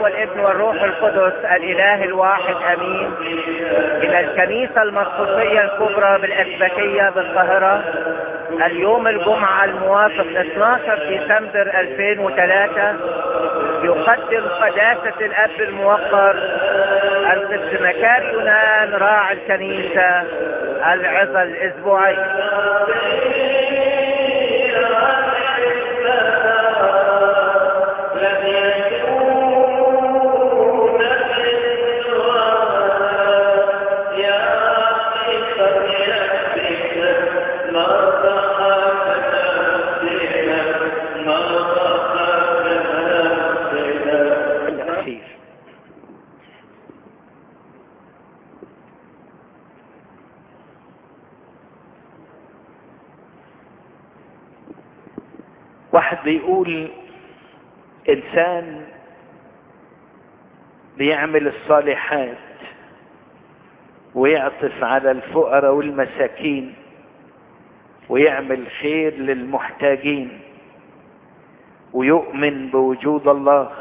الاب والابن والروح القدس الاله الواحد امين الى الكنيسة المرقسية الكبرى بالاسبكية بالقاهرة اليوم الجمعة الموافق 12 ديسمبر 2003 يقدم قداسة الاب الموقر القدس مكاري يونان راعي الكنيسة العظة الاسبوعية واحد بيقول انسان بيعمل الصالحات ويعطف على الفقراء والمساكين ويعمل خير للمحتاجين ويؤمن بوجود الله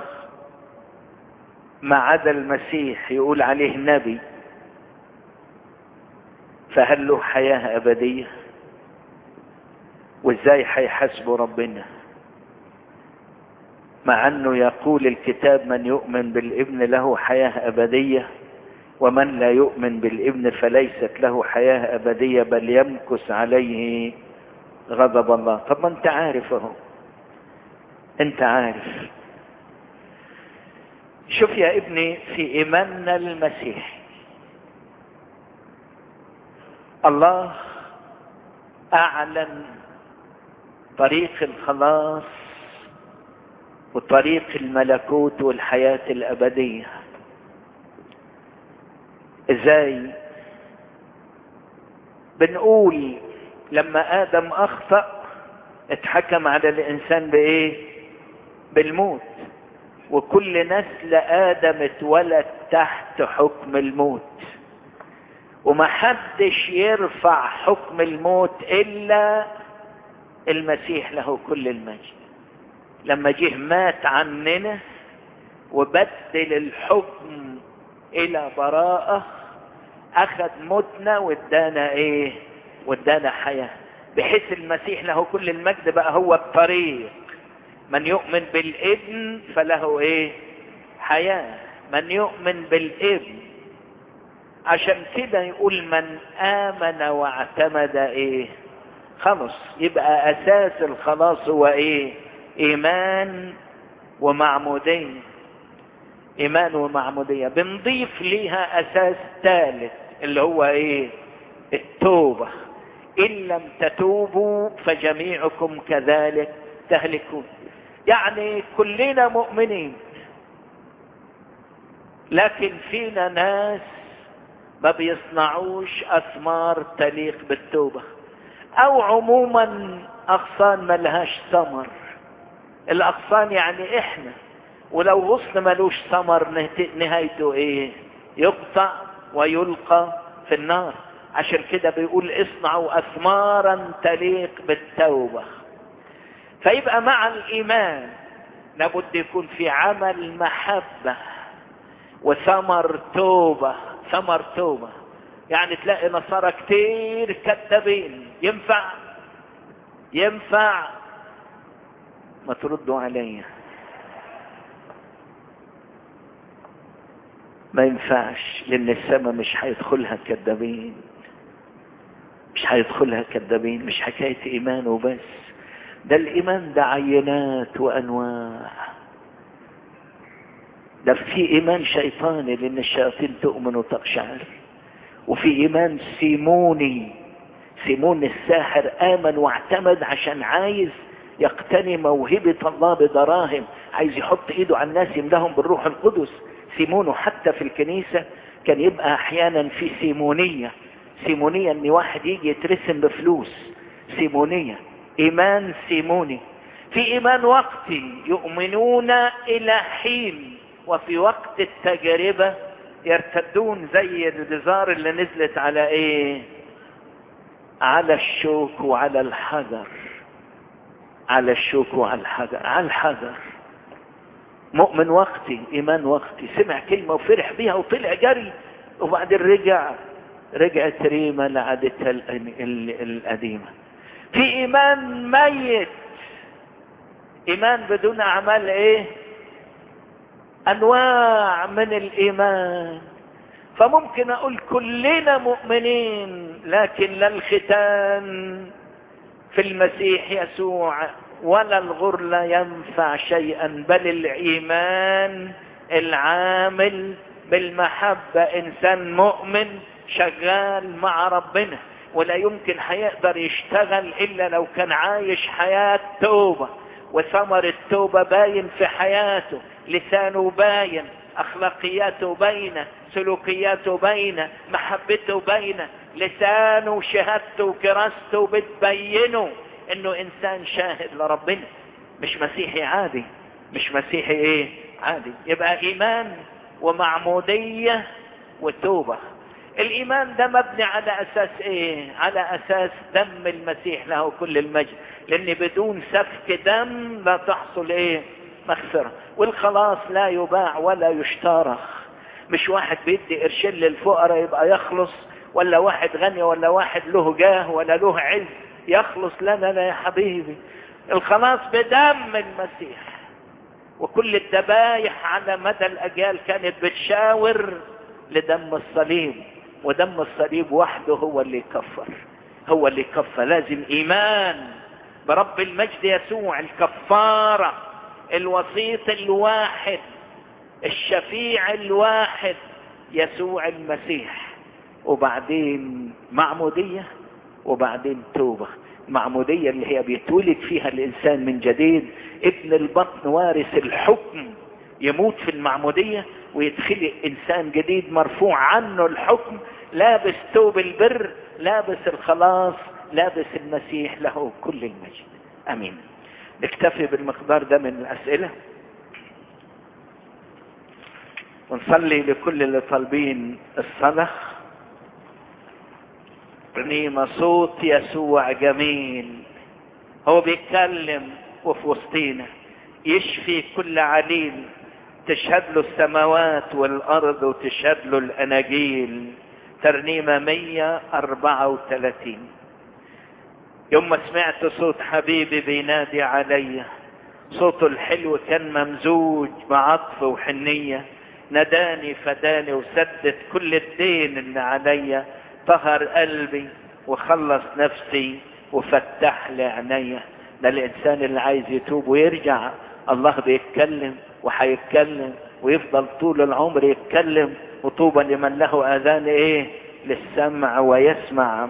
ما عدا المسيح يقول عليه نبي فهل له حياة أبدية وازاي هيحاسبه ربنا مع انه يقول الكتاب من يؤمن بالابن له حياة ابدية ومن لا يؤمن بالابن فليست له حياة ابدية بل يمكث عليه غضب الله طب ما انت عارف اهو انت عارف شوف يا ابني في ايماننا المسيح الله اعلن طريق الخلاص وطريق الملكوت والحياة الأبدية ازاي بنقول لما آدم أخطأ اتحكم على الإنسان بإيه بالموت وكل نسل آدم اتولد تحت حكم الموت ومحدش يرفع حكم الموت إلا المسيح له كل المجد لما جه مات عننا وبدل الحكم الى براءة اخذ موتنا وادانا ايه وادانا حياة بحيث المسيح له كل المجد بقى هو الطريق من يؤمن بالابن فله ايه حياة من يؤمن بالابن عشان كده يقول من امن واعتمد ايه خلص يبقى اساس الخلاص هو ايه ايمان ومعمودية ايمان ومعمودية بنضيف ليها اساس ثالث اللي هو ايه التوبة ان لم تتوبوا فجميعكم كذلك تهلكون يعني كلنا مؤمنين لكن فينا ناس ما بيصنعوش اثمار تليق بالتوبة او عموما اغصان ملهاش ثمر الاغصان يعني احنا ولو غصن ملوش ثمر نهايته ايه يقطع ويلقى في النار عشان كده بيقول اصنعوا اثمارا تليق بالتوبة فيبقى مع الايمان لابد يكون في عمل محبة وثمر توبة ثمر توبة يعني تلاقي نصارى كتير كذابين ينفع ينفع ما تردوا عليا ما ينفعش لان السماء مش هيدخلها كذابين مش هيدخلها كذابين مش حكاية ايمان وبس ده الايمان ده عينات وانواع ده في ايمان شيطاني لان الشياطين تؤمن وتقشعر وفي ايمان سيموني سيمون الساحر امن واعتمد عشان عايز يقتني موهبة الله بدراهم عايز يحط ايده على الناس يملاهم بالروح القدس سيمونه حتى في الكنيسة كان يبقى احيانا في سيمونية سيمونية ان واحد يجي يترسم بفلوس سيمونية ايمان سيموني في ايمان وقتي يؤمنون الى حين وفي وقت التجربة يرتدون زي البزار اللي نزلت على ايه على الشوك وعلى الحجر على الشوك وعلى الحجر على الحجر مؤمن وقتي ايمان وقتي سمع كلمة وفرح بيها وطلع جري وبعدين رجع رجعت ريما لعادتها القديمة في ايمان ميت ايمان بدون اعمال ايه انواع من الايمان فممكن اقول كلنا مؤمنين لكن لا الختان في المسيح يسوع ولا الغرلة ينفع شيئا بل الايمان العامل بالمحبة انسان مؤمن شغال مع ربنا ولا يمكن هيقدر يشتغل الا لو كان عايش حياة توبة وثمر التوبة باين في حياته لسانه باين اخلاقياته باينة سلوكياته باينة محبته باينة لسانه وشهادته وكراسته بتبينه انه انسان شاهد لربنا مش مسيحي عادي مش مسيحي ايه عادي يبقى ايمان ومعمودية وتوبة الايمان ده مبني على اساس ايه على اساس دم المسيح له كل المجد لان بدون سفك دم لا تحصل ايه مغفرة والخلاص لا يباع ولا يشترى مش واحد بيدي قرشين للفقراء يبقى يخلص ولا واحد غني ولا واحد له جاه ولا له عز يخلص لنا لا يا حبيبي الخلاص بدم المسيح وكل الذبايح على مدى الاجيال كانت بتشاور لدم الصليب ودم الصليب وحده هو اللي يكفر هو اللي يكفر لازم ايمان برب المجد يسوع الكفاره الوسيط الواحد الشفيع الواحد يسوع المسيح وبعدين معمودية وبعدين توبة المعمودية اللي هي بيتولد فيها الإنسان من جديد ابن البطن وارث الحكم يموت في المعمودية ويتخلق إنسان جديد مرفوع عنه الحكم لابس توب البر لابس الخلاص لابس المسيح له كل المجد أمين نكتفي بالمقدار ده من الأسئلة ونصلي لكل اللي طالبين الصلاة رنيمة صوت يسوع جميل هو بيتكلم وفي وسطينا يشفي كل عليل تشهد له السماوات والأرض وتشهد له الأناجيل ترنيمة 134 يوم ما سمعت صوت حبيبي بينادي عليا صوته الحلو كان ممزوج بعطف وحنية نداني فداني وسدد كل الدين اللي عليا طهر قلبي وخلص نفسي وفتح لي عينيا ده الانسان اللي عايز يتوب ويرجع الله بيتكلم وهيتكلم ويفضل طول العمر يتكلم وطوبى لمن له اذان ايه للسمع ويسمع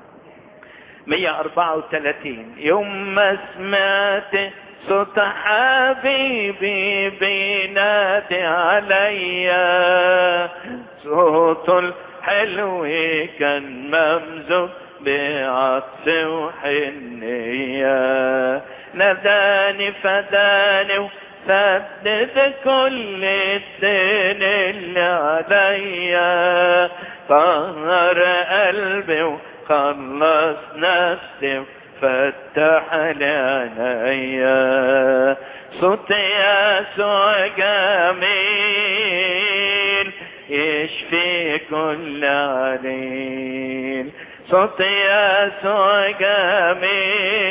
134 يوم ما سمعت صوت حبيبي بينادي عليا صوت الحلو كان ممزوج بعطف وحنية ناداني فداني وسدد كل الدين اللي عليا طهر قلبي وخلص نفسي فتح لي صوت يسوع جميل يشفي كل عليل صوت يسوع جميل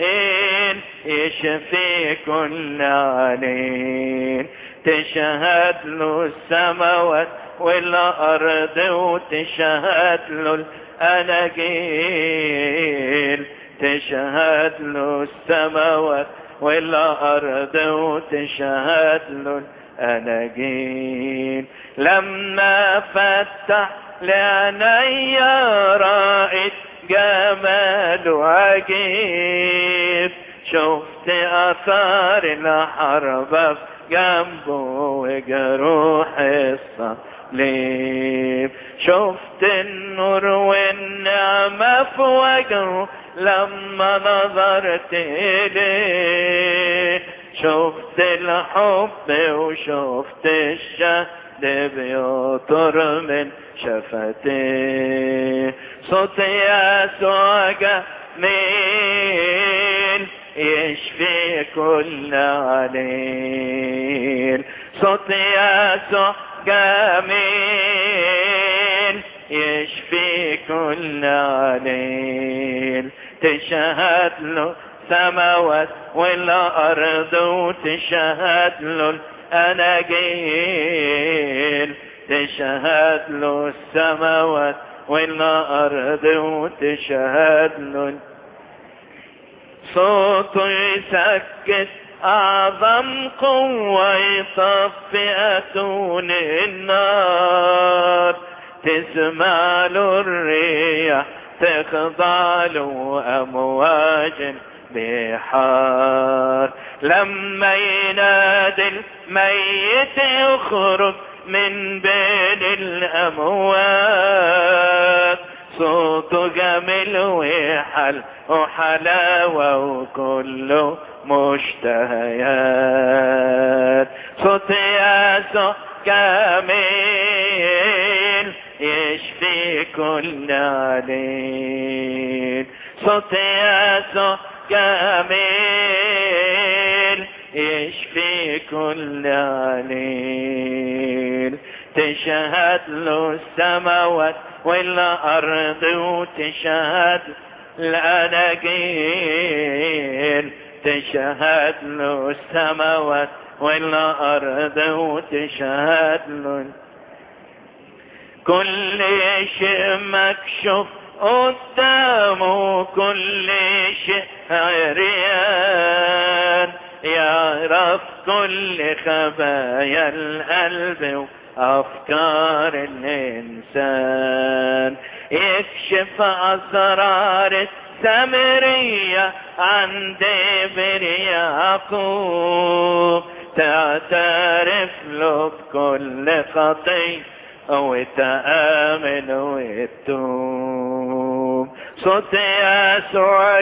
يشفي كل عليل تشهد له السماوات والأرض وتشهد له الأناجيل تشهد له السماوات والأرض وتشهد له الأناجيل لما فتح لعيني رأيت جماله عجيب شفت أثار الحرب في جنبه وجروح الصليب شفت النور والنعمة في وجهه لما نظرت إليه شفت الحب وشفت الشهد بيطر من شفتيه صوت يسوع جميل يشفي كل عليل صوت يسوع جميل يشفي كل عليل تشهد له سماوات والأرض وتشهد له الأناجيل تشهد له السماوات والأرض وتشهد له صوته يسكت أعظم قوة يطفئ أتون النار تسمع له الريح تخضع له أمواج بحار لما ينادي الميت يخرج من بين الأموات صوته جميل وحل وحلاوة وكله مشتهيات صوت يسوع جميل يشفي كل عليل صوت يسوع جميل يشفي كل عليل تشهد له السماوات والأرض وتشهد الأناجيل تشهد له السماوات والأرض وتشهد له كل شيء مكشوف قدامه كل شيء عريان يعرف كل خبايا القلب وأفكار الإنسان يكشف أسرار السامرية عند ابن يعقوب تعترف له بكل خطيه وتآمن وتتوب صوت يسوع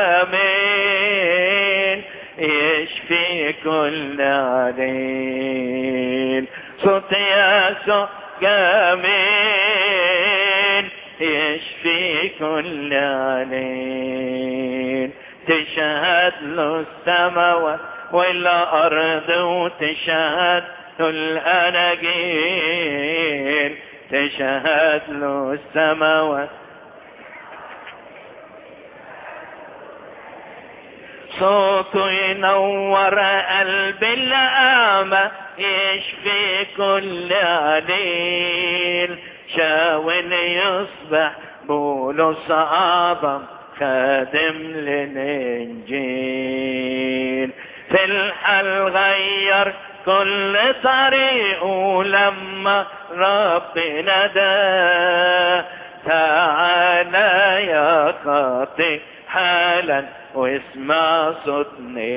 جميل يشفي كل عليل صوت يسوع جميل يشفي كل عليل تشهد له السماوات والأرض وتشهد له الأناجيل تشهد له السماوات صوته ينور قلب الأعمى يشفي كل عليل شاول يصبح بولس أعظم خادم للإنجيل في الحل غير كل طريقه لما ربنا ده تعالى يا خاطئ حالا واسمع صوت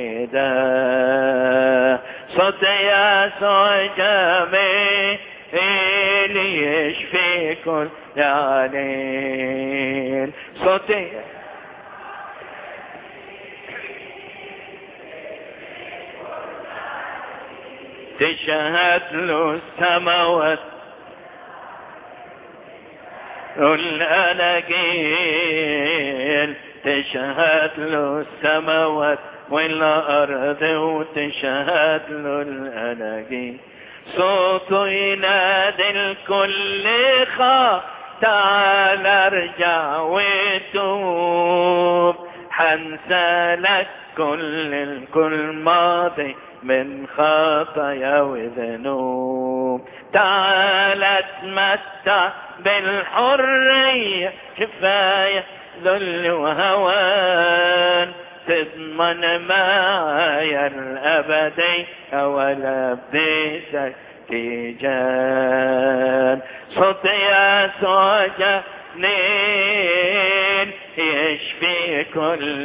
نداء صوت يسوع جميل يشفي كل عليل صوت تشهد له السماوات الأناجيل تشهد له السماوات والأرض وتشهد له الأناجيل صوته ينادي الكل خا تعال ارجع وتوب حنسى لك كل الكل ماضي من خطايا وذنوب تعال اتمتع بالحرية كفاية ذل وهوان تضمن معايا الأبدي ولا بديتك تيجان صوت يسوع جنين يشفي كل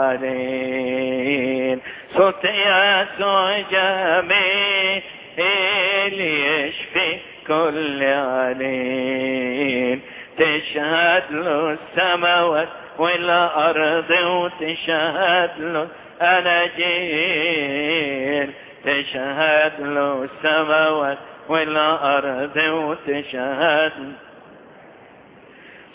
عليل صوت يسوع جميل يشفي كل عليل تشهد له السماوات والأرض وتشهد له أناجيل تشهد له السماوات والأرض وتشهد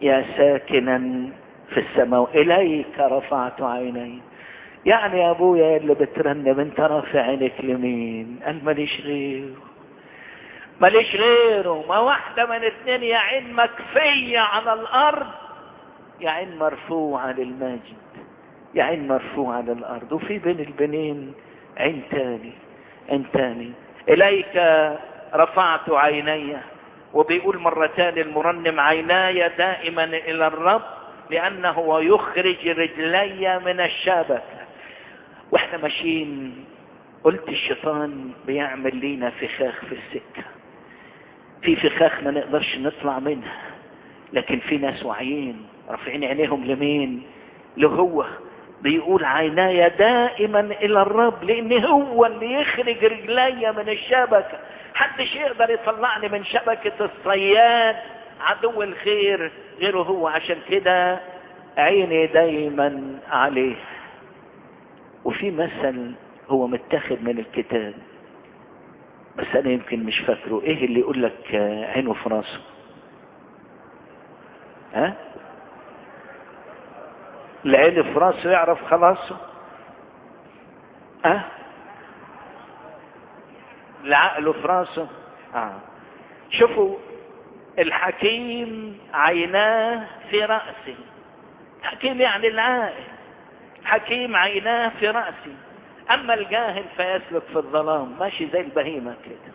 يا ساكنا في السماء اليك رفعت عيني يعني يا ابويا اللي بترنم انت رافع عينك لمين قال ماليش غيره ماليش غيره ما واحدة من اتنين يا عين مكفية على الارض يا عين مرفوعة للماجد يا عين مرفوعة للارض وفي بين البنين عين تاني عين تاني اليك رفعت عيني وبيقول مرة تاني المرنم عيناي دائما الى الرب لانه هو يخرج رجلي من الشبكة واحنا ماشيين قلت الشيطان بيعمل لينا فخاخ في السكة في فخاخ ما نقدرش نطلع منها لكن في ناس واعيين رافعين عينيهم لمين لهو بيقول عيناي دائما الى الرب لان هو اللي يخرج رجلي من الشبكة حدش يقدر يطلعني من شبكة الصياد عدو الخير غيره هو عشان كده عيني دايما عليه وفي مثل هو متاخد من الكتاب بس انا يمكن مش فاكره ايه اللي يقول لك عينه في راسه ها العين في راسه يعرف خلاصه ها العقل في راسه اه شوفوا الحكيم عيناه في رأسه حكيم يعني العاقل حكيم عيناه في رأسه أما الجاهل فيسلك في الظلام ماشي زي البهيمة كده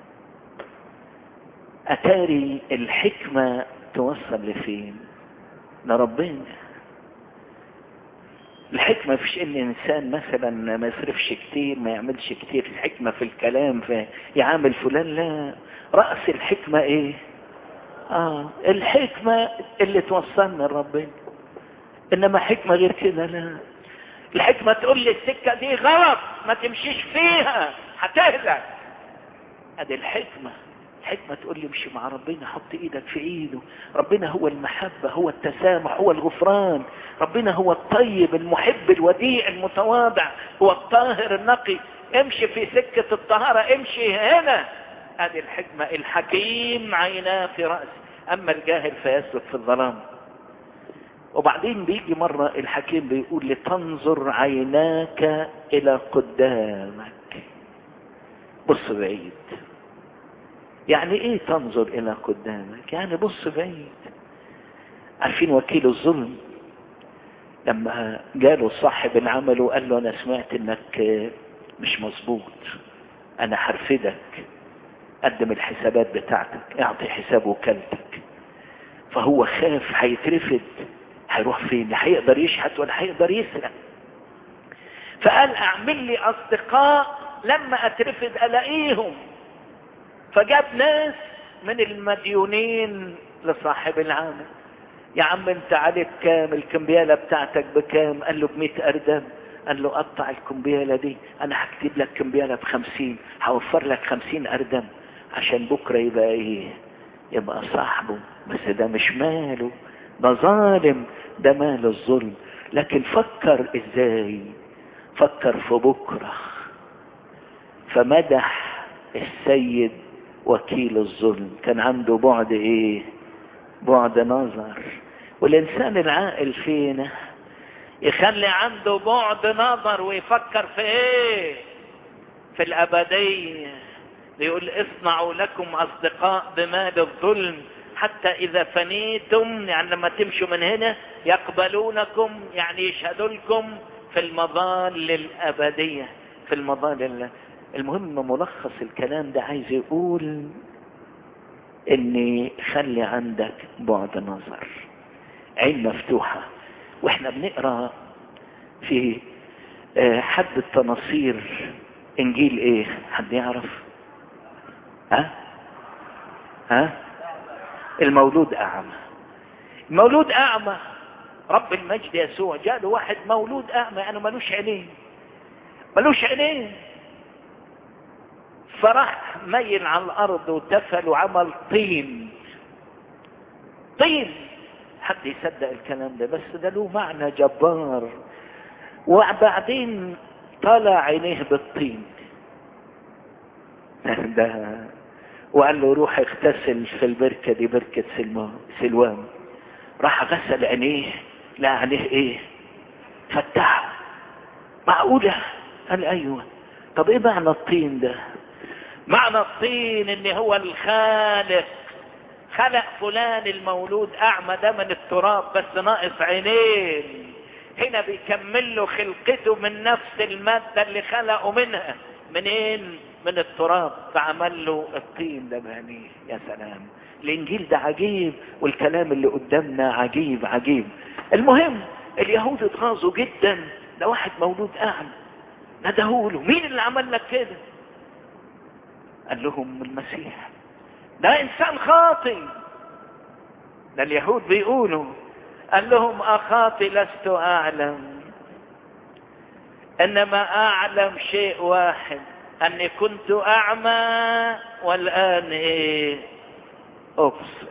أتاري الحكمة توصل لفين لربنا الحكمة فيش ان انسان مثلا ما يصرفش كتير ما يعملش كتير الحكمة في الكلام في يعامل فلان لا رأس الحكمة ايه اه الحكمة اللي توصلنا لربنا انما حكمة غير كده لا الحكمة تقول لي السكة دي غلط ما تمشيش فيها هتهلك ادي الحكمة الحكمة تقول لي امشي مع ربنا حط ايدك في ايده ربنا هو المحبة هو التسامح هو الغفران ربنا هو الطيب المحب الوديع المتواضع هو الطاهر النقي امشي في سكة الطهارة امشي هنا ادي الحكمة الحكيم عيناه في رأسه اما الجاهل فيسلك في الظلام وبعدين بيجي مرة الحكيم بيقول لتنظر عيناك الى قدامك بص بعيد يعني ايه تنظر الى قدامك يعني بص بعيد عارفين وكيل الظلم لما جاله صاحب العمل وقال له انا سمعت انك مش مظبوط انا هرفدك قدم الحسابات بتاعتك اعطي حساب وكالتك فهو خاف هيترفد هيروح فين لا هيقدر يشحت ولا هيقدر يسرق فقال اعمل لي اصدقاء لما اترفد الاقيهم فجاب ناس من المديونين لصاحب العمل يا عم انت عليك كام الكمبيالة بتاعتك بكام قال له بمئة اردم قال له قطع الكمبيالة دي انا هكتب لك كمبيالة بخمسين هوفر لك خمسين اردم عشان بكرة يبقى ايه يبقى صاحبه بس ده مش ماله ده ظالم ده مال الظلم لكن فكر ازاي فكر في بكرة فمدح السيد وكيل الظلم كان عنده بعد ايه بعد نظر والانسان العاقل فينا يخلي عنده بعد نظر ويفكر في ايه في الابدية يقول اصنعوا لكم اصدقاء بمال الظلم حتى اذا فنيتم يعني لما تمشوا من هنا يقبلونكم يعني يشهدوا لكم في المظال الابدية في المظال المهم ملخص الكلام ده عايز يقول ان خلي عندك بعد نظر عين مفتوحة واحنا بنقرا في حد التناصير انجيل ايه حد يعرف ها ها المولود اعمى المولود اعمى رب المجد يسوع جاء له واحد مولود اعمى يعني ملوش عينين ملوش عينين فراح ميل على الارض وتفل وعمل طين طين حد يصدق الكلام ده بس ده له معنى جبار وبعدين طلع عينيه بالطين ده وقال له روح اغتسل في البركة دي بركة سلوان راح غسل عينيه لا عينيه ايه فتح معقولة قال ايوه طب ايه معنى الطين ده معنى الطين ان هو الخالق خلق فلان المولود اعمى ده من التراب بس ناقص عينين هنا بيكمل له خلقته من نفس المادة اللي خلقه منها منين من التراب فعمل له الطين ده بعينيه يا سلام الانجيل ده عجيب والكلام اللي قدامنا عجيب عجيب المهم اليهود اتغاظوا جدا ده واحد مولود اعمى ندهوله مين اللي عمل لك كده قال لهم المسيح ده انسان خاطئ ده اليهود بيقولوا قال لهم اخاطي لست اعلم انما اعلم شيء واحد اني كنت اعمى والان ايه ابصر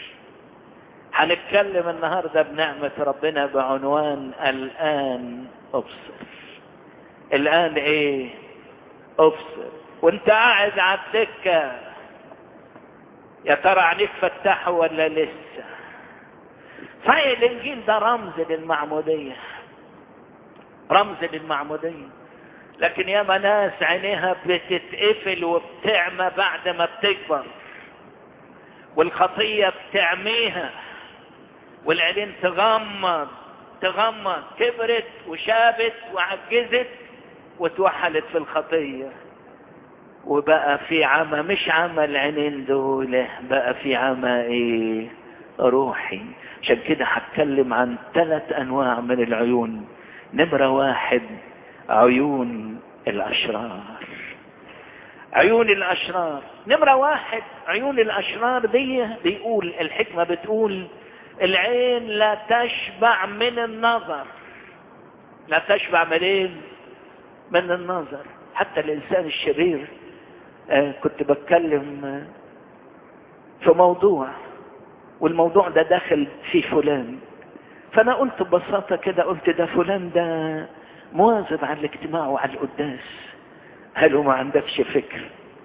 هنتكلم النهاردة بنعمة ربنا بعنوان الان ابصر الان ايه ابصر وانت قاعد على الدكة يا ترى عينيك فتحوا ولا لسه صحيح الانجيل ده رمز للمعمودية رمز للمعمودية لكن ياما ناس عينيها بتتقفل وبتعمى بعد ما بتكبر والخطية بتعميها والعينين تغمض تغمض كبرت وشابت وعجزت وتوحلت في الخطية وبقى في عمى مش عمى العينين دول بقى في عمى ايه روحي عشان كده هتكلم عن ثلاث انواع من العيون نمرة واحد عيون الاشرار عيون الاشرار نمرة واحد عيون الاشرار دي بيقول الحكمة بتقول العين لا تشبع من النظر لا تشبع منين من النظر حتى الانسان الشرير آه كنت بتكلم آه في موضوع والموضوع ده داخل في فلان فانا قلت ببساطة كده قلت ده فلان ده مواظب على الاجتماع وعلى القداس قالوا ما عندكش فكر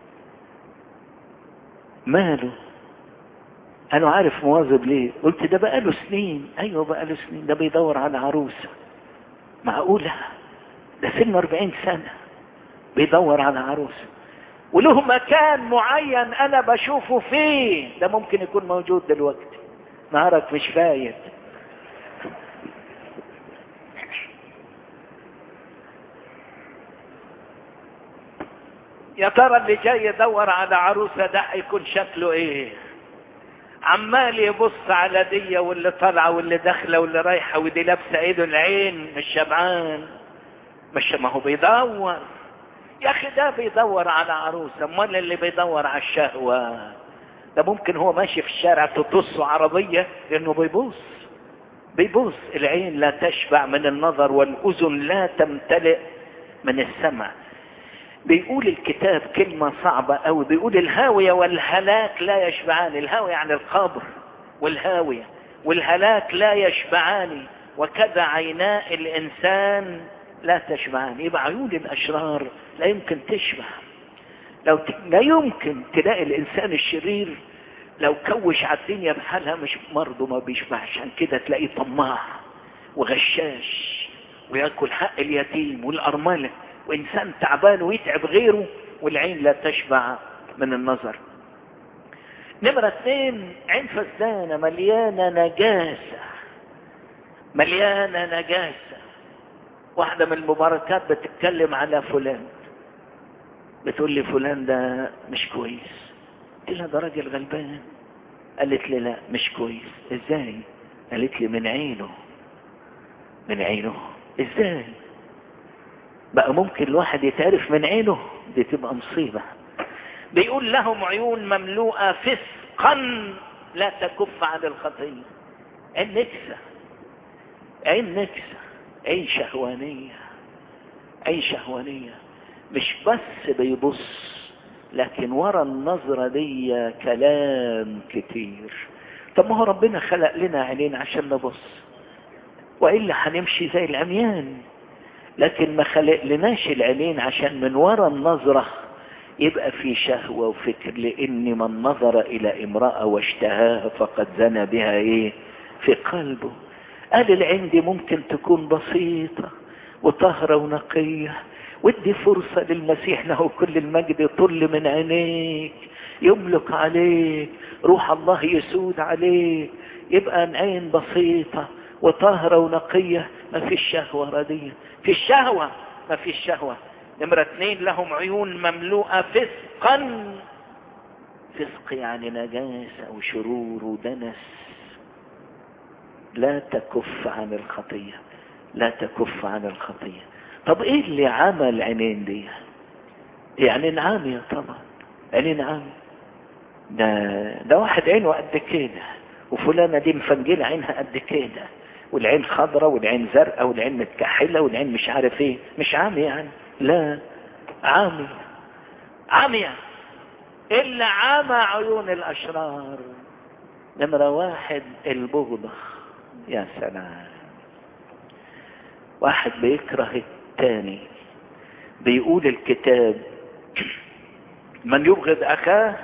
ماله قالوا عارف مواظب ليه قلت ده بقاله سنين ايوه بقاله سنين ده بيدور على عروسة معقولة ده سنه 40 سنة بيدور على عروسة وله مكان معين انا بشوفه فيه ده ممكن يكون موجود دلوقتي نهارك مش فايت يا ترى اللي جاي يدور على عروسة ده هيكون شكله ايه عمال يبص على دي واللي طالعه واللي داخله واللي رايحه ودي لابسه ايده العين مش شبعان مش ما هو بيدور يا اخي ده بيدور على عروسه امال اللي بيدور على الشهوه ده ممكن هو ماشي في الشارع تطصه عربيه لانه بيبص بيبص العين لا تشبع من النظر والاذن لا تمتلئ من السمع بيقول الكتاب كلمة صعبة أوي بيقول الهاوية والهلاك لا يشبعان الهاوية عن القبر والهاوية والهلاك لا يشبعان وكذا عيناء الإنسان لا تشبعان يبقى عيون الأشرار لا يمكن تشبع لو ت... لا يمكن تلاقي الإنسان الشرير لو كوش على الدنيا بحالها مش برضه ما بيشبعش عشان كده تلاقيه طماع وغشاش وياكل حق اليتيم والأرملة وإنسان تعبان ويتعب غيره والعين لا تشبع من النظر نمرة اثنين عين فسدانة مليانة نجاسة مليانة نجاسة واحدة من المباركات بتتكلم على فلان بتقول لي فلان ده مش كويس قلت لها ده راجل غلبان قالت لي لا مش كويس ازاي قالت لي من عينه من عينه ازاي بقى ممكن الواحد يتعرف من عينه دي تبقى مصيبة بيقول لهم عيون مملوءة فسقا لا تكف عن الخطية عين نكسة عين نكسة عين شهوانية عين شهوانية مش بس بيبص لكن ورا النظرة دي كلام كتير طب ما هو ربنا خلق لنا عينين عشان نبص وإلا هنمشي زي العميان لكن ما خلق لناش العينين عشان من ورا النظرة يبقى في شهوة وفكر لأن من نظر إلى امرأة واشتهاها فقد زنى بها إيه في قلبه قال العين دي ممكن تكون بسيطة وطهرة ونقية ودي فرصة للمسيح له كل المجد يطل من عينيك يملك عليك روح الله يسود عليك يبقى عين بسيطة وطاهرة ونقية ما فيش شهوة ردية في الشهوة ما فيش شهوة نمرة اثنين لهم عيون مملوءة فسقا فسق يعني نجاسة وشرور ودنس لا تكف عن الخطية لا تكف عن الخطية طب ايه اللي عمى العينين دي يعني عامية طبعا عينين عامية ده ده واحد عينه قد كده وفلانة دي مفنجلة عينها قد كده والعين خضراء والعين زرقاء والعين متكحلة والعين مش عارف ايه مش عامية يعني لا عامية عامية إلا عمى عيون الأشرار نمرة واحد البغضة يا سلام واحد بيكره التاني بيقول الكتاب من يبغض أخاه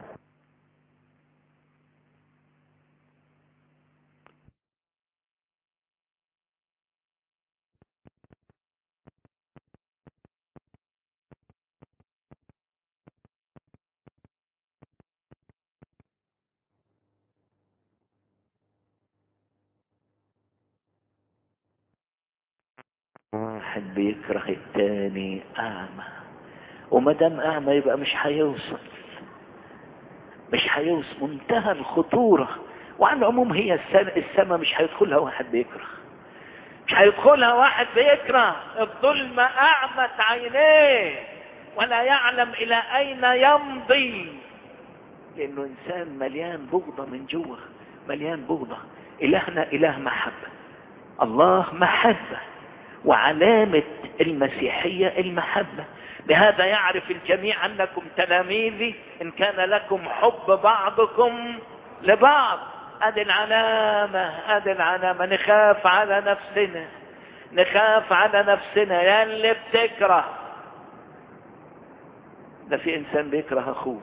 واحد بيكره التاني اعمى وما دام اعمى يبقى مش هيوصل مش هيوصل منتهى الخطورة وعلى العموم هي السماء مش هيدخلها واحد بيكره مش هيدخلها واحد بيكره الظلم اعمت عينيه ولا يعلم الى اين يمضي لانه انسان مليان بغضة من جوه مليان بغضة الهنا اله محبة الله محبة وعلامة المسيحية المحبة بهذا يعرف الجميع أنكم تلاميذي إن كان لكم حب بعضكم لبعض هذه العلامة هذه العلامة نخاف على نفسنا نخاف على نفسنا يا اللي بتكره ده في إنسان بيكره أخوه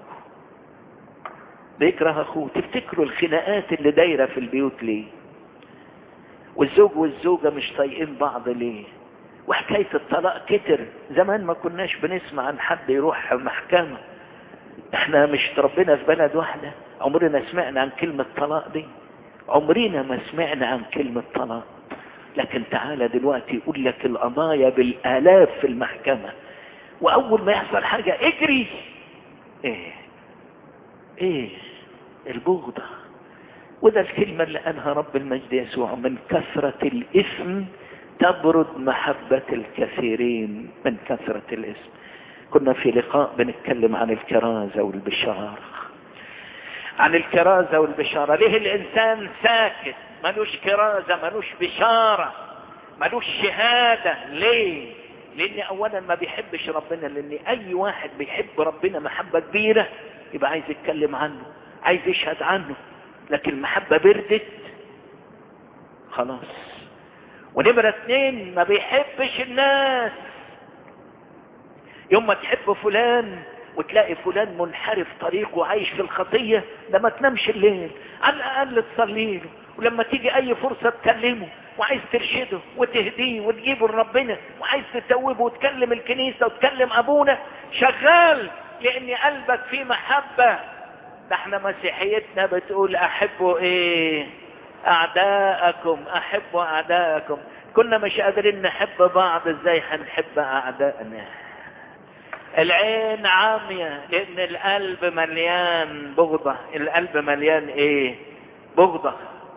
بيكره أخوه تفتكروا الخناقات اللي دايرة في البيوت ليه والزوج والزوجة مش طايقين بعض ليه وحكاية الطلاق كتر زمان ما كناش بنسمع عن حد يروح محكمة احنا مش تربينا في بلد واحدة عمرنا سمعنا عن كلمة طلاق دي عمرنا ما سمعنا عن كلمة طلاق لكن تعالى دلوقتي يقول لك القضايا بالالاف في المحكمة واول ما يحصل حاجة اجري ايه ايه البغضة وده الكلمة اللي قالها رب المجد يسوع من كثرة الإثم تبرد محبة الكثيرين من كثرة الإثم كنا في لقاء بنتكلم عن الكرازة والبشارة عن الكرازة والبشارة ليه الإنسان ساكت ملوش كرازة ملوش بشارة ملوش شهادة ليه لأن أولا ما بيحبش ربنا لأن أي واحد بيحب ربنا محبة كبيرة يبقى عايز يتكلم عنه عايز يشهد عنه لكن المحبة بردت خلاص ونمرة اثنين ما بيحبش الناس يوم ما تحب فلان وتلاقي فلان منحرف طريقه عايش في الخطية ده ما تنامش الليل على الأقل تصلي له ولما تيجي أي فرصة تكلمه وعايز ترشده وتهديه وتجيبه لربنا وعايز تتوبه وتكلم الكنيسة وتكلم أبونا شغال لأن قلبك فيه محبة ده احنا مسيحيتنا بتقول احبوا ايه اعداءكم احبوا اعداءكم كنا مش قادرين نحب بعض ازاي هنحب اعدائنا العين عامية لان القلب مليان بغضة القلب مليان ايه بغضة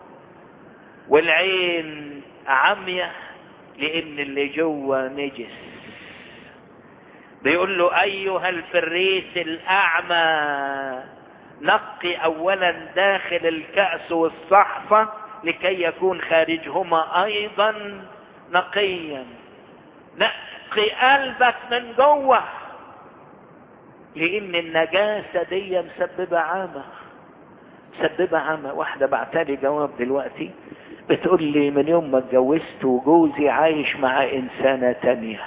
والعين عامية لان اللي جوه نجس بيقول له ايها الفريس الاعمى نقي اولا داخل الكأس والصحفة لكي يكون خارجهما ايضا نقيا نقي قلبك من جوه لان النجاسة دي مسببة عامة مسببة عامة واحدة بعتلي جواب دلوقتي بتقول لي من يوم ما اتجوزت وجوزي عايش مع انسانة تانية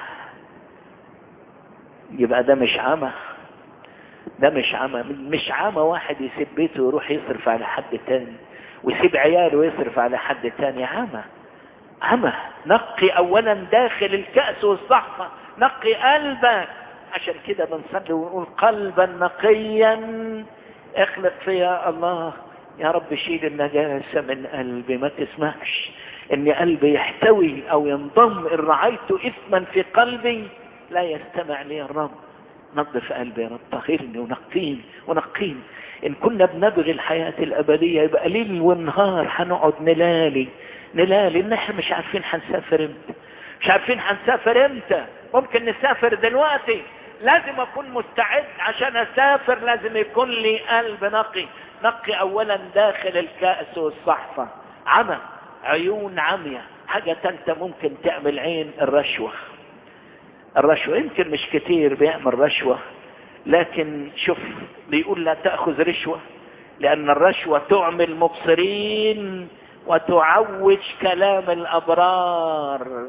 يبقى ده مش عمى ده مش عمى مش عمى واحد يسيب بيته ويروح يصرف على حد تاني ويسيب عياله ويصرف على حد تاني عمى عمى نقي اولا داخل الكأس والصحفة نقي قلبك عشان كده بنصلي ونقول قلبا نقيا اخلق فيا الله يا رب شيل النجاسة من قلبي ما تسمحش ان قلبي يحتوي او ينضم ان رعيت اثما في قلبي لا يستمع لي الرب نظف قلبي يا رب طهرني ونقيني ونقيني ان كنا بنبغي الحياة الابدية يبقى ليل ونهار هنقعد نلالي نلالي ان احنا مش عارفين هنسافر امتى مش عارفين هنسافر امتى ممكن نسافر دلوقتي لازم اكون مستعد عشان اسافر لازم يكون لي قلب نقي نقي اولا داخل الكأس والصحفة عمى عيون عمية حاجة تالتة ممكن تعمل عين الرشوة الرشوة يمكن مش كتير بيعمل رشوة لكن شوف بيقول لا تأخذ رشوة لأن الرشوة تعمل مبصرين وتعوج كلام الأبرار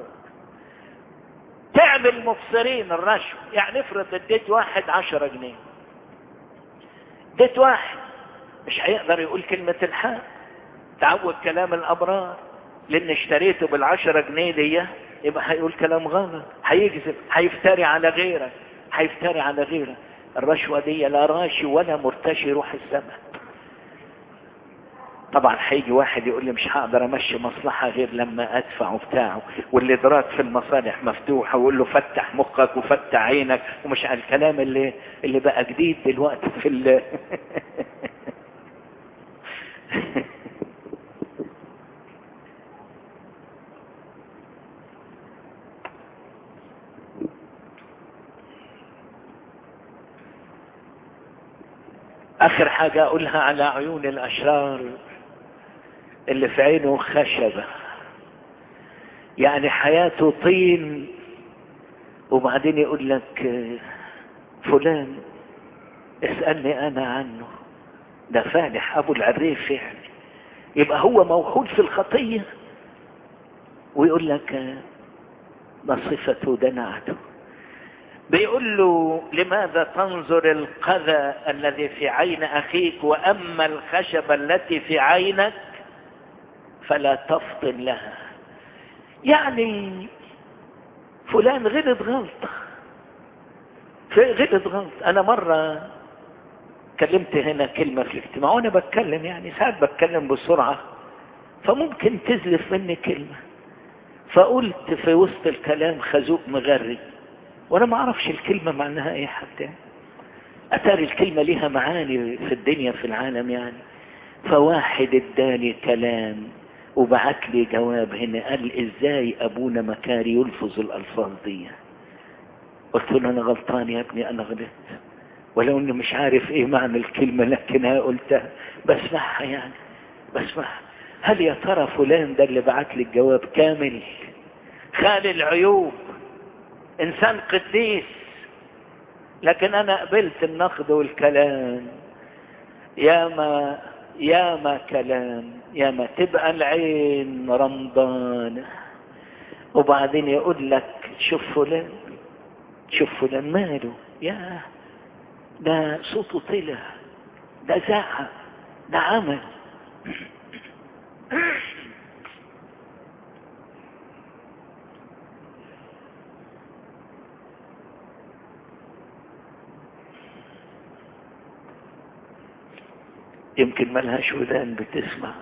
تعمل مبصرين الرشوة يعني افرض اديت واحد عشرة جنيه اديت واحد مش هيقدر يقول كلمة الحق تعود كلام الأبرار لأن اشتريته بالعشرة جنيه دي يبقى هيقول كلام غلط هيكذب هيفتري على غيرك هيفتري على غيرك الرشوة دي لا راشي ولا مرتشي يروح السماء طبعا هيجي واحد يقول لي مش هقدر امشي مصلحة غير لما ادفع بتاعه والادراك في المصالح مفتوحة ويقول له فتح مخك وفتح عينك ومش على الكلام اللي اللي بقى جديد دلوقتي في ال اخر حاجة اقولها على عيون الاشرار اللي في عينه خشبة يعني حياته طين وبعدين يقول لك فلان اسألني انا عنه ده فالح ابو العريف يعني يبقى هو موحود في الخطية ويقول لك ما صفته دنعته بيقول له لماذا تنظر القذى الذي في عين اخيك واما الخشبة التي في عينك فلا تفطن لها يعني فلان غلط غلطة غلط غلط انا مرة كلمت هنا كلمة في الاجتماع وانا بتكلم يعني ساعات بتكلم بسرعة فممكن تزلف مني كلمة فقلت في وسط الكلام خازوق مغري وانا ما اعرفش الكلمة معناها ايه حتى اتاري الكلمة ليها معاني في الدنيا في العالم يعني فواحد اداني كلام وبعت لي جواب هنا قال ازاي ابونا مكاري يلفظ الالفاظ دي قلت له انا غلطان يا ابني انا غلطت ولو اني مش عارف ايه معنى الكلمة لكنها قلتها بسمعها يعني بسمعها هل يا ترى فلان ده اللي بعت لي الجواب كامل خالي العيوب انسان قديس لكن انا قبلت النقد والكلام يا ما يا ما كلام يا ما تبقى العين رمضان وبعدين يقول لك شوف فلان شوف فلان ماله يا ده صوته طلع ده زعق ده عمل يمكن ملهاش ودان بتسمع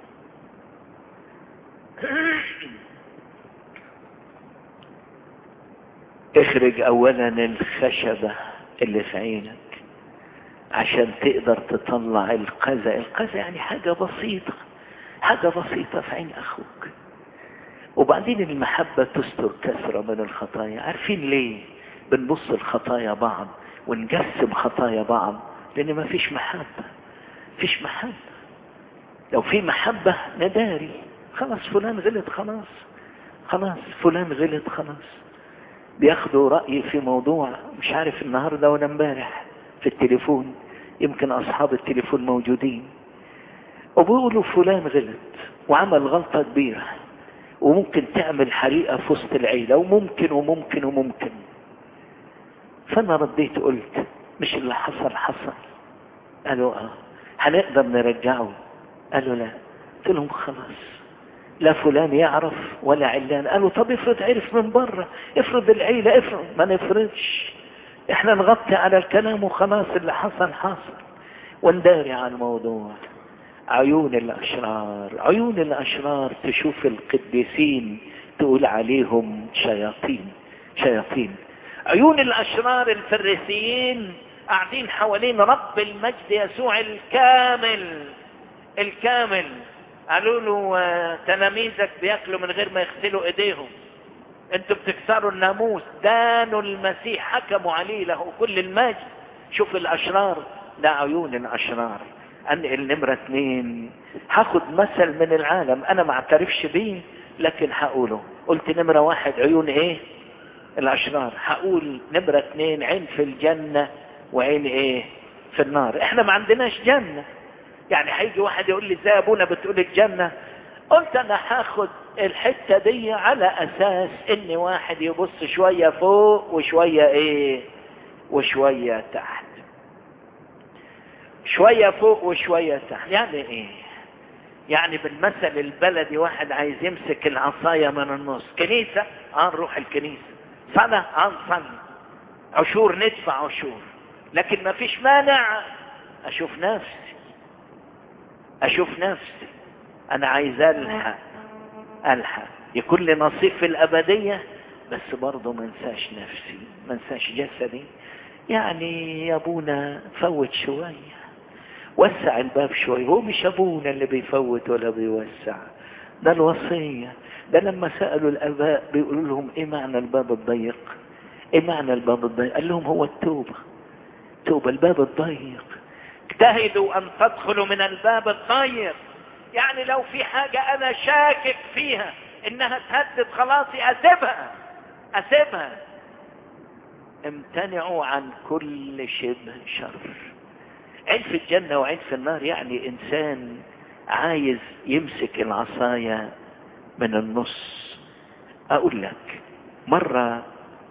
اخرج اولا الخشبة اللي في عينك عشان تقدر تطلع القذى القذى يعني حاجة بسيطة حاجة بسيطة في عين اخوك وبعدين المحبة تستر كثرة من الخطايا عارفين ليه بنبص الخطايا بعض ونقسم خطايا بعض لان ما فيش محبة فيش محبة لو في محبة نداري خلاص فلان غلط خلاص خلاص فلان غلط خلاص بياخدوا رأيي في موضوع مش عارف النهاردة ولا امبارح في التليفون يمكن أصحاب التليفون موجودين وبيقولوا فلان غلط وعمل غلطة كبيرة وممكن تعمل حريقة في وسط العيلة وممكن وممكن وممكن فأنا رديت قلت مش اللي حصل حصل قالوا اه هنقدر نرجعه قالوا لا قلت لهم خلاص لا فلان يعرف ولا علان قالوا طب افرض عرف من بره افرض العيلة افرض ما نفرضش احنا نغطي على الكلام وخلاص اللي حصل حصل ونداري على الموضوع عيون الاشرار عيون الاشرار تشوف القديسين تقول عليهم شياطين شياطين عيون الاشرار الفريسيين قاعدين حوالين رب المجد يسوع الكامل الكامل قالوا له آه، تلاميذك بياكلوا من غير ما يغسلوا ايديهم انتوا بتكسروا الناموس دانوا المسيح حكموا عليه له كل المجد شوف الاشرار ده عيون الاشرار انقل نمرة اتنين هاخد مثل من العالم انا ما اعترفش بيه لكن هقوله قلت نمرة واحد عيون ايه الاشرار هقول نمرة اتنين عين في الجنة وعين ايه في النار احنا ما عندناش جنة يعني هيجي واحد يقول لي ازاي ابونا بتقول الجنة قلت انا هاخد الحتة دي على اساس ان واحد يبص شوية فوق وشوية ايه وشوية تحت شوية فوق وشوية تحت يعني ايه يعني بالمثل البلدي واحد عايز يمسك العصاية من النص كنيسة اه نروح الكنيسة صلاة اه نصلي عشور ندفع عشور لكن ما فيش مانع اشوف نفسي اشوف نفسي انا عايز الحق الحق يكون لي نصيب في الابدية بس برضه ما انساش نفسي ما انساش جسدي يعني يا ابونا فوت شوية وسع الباب شوية هو مش ابونا اللي بيفوت ولا بيوسع ده الوصية ده لما سألوا الاباء بيقولوا لهم ايه معنى الباب الضيق ايه معنى الباب الضيق قال لهم هو التوبة توبة الباب الضيق اجتهدوا ان تدخلوا من الباب الضيق يعني لو في حاجة انا شاكك فيها انها تهدد خلاصي اسيبها اسيبها امتنعوا عن كل شبه شر عين في الجنة وعين في النار يعني انسان عايز يمسك العصاية من النص اقول لك مرة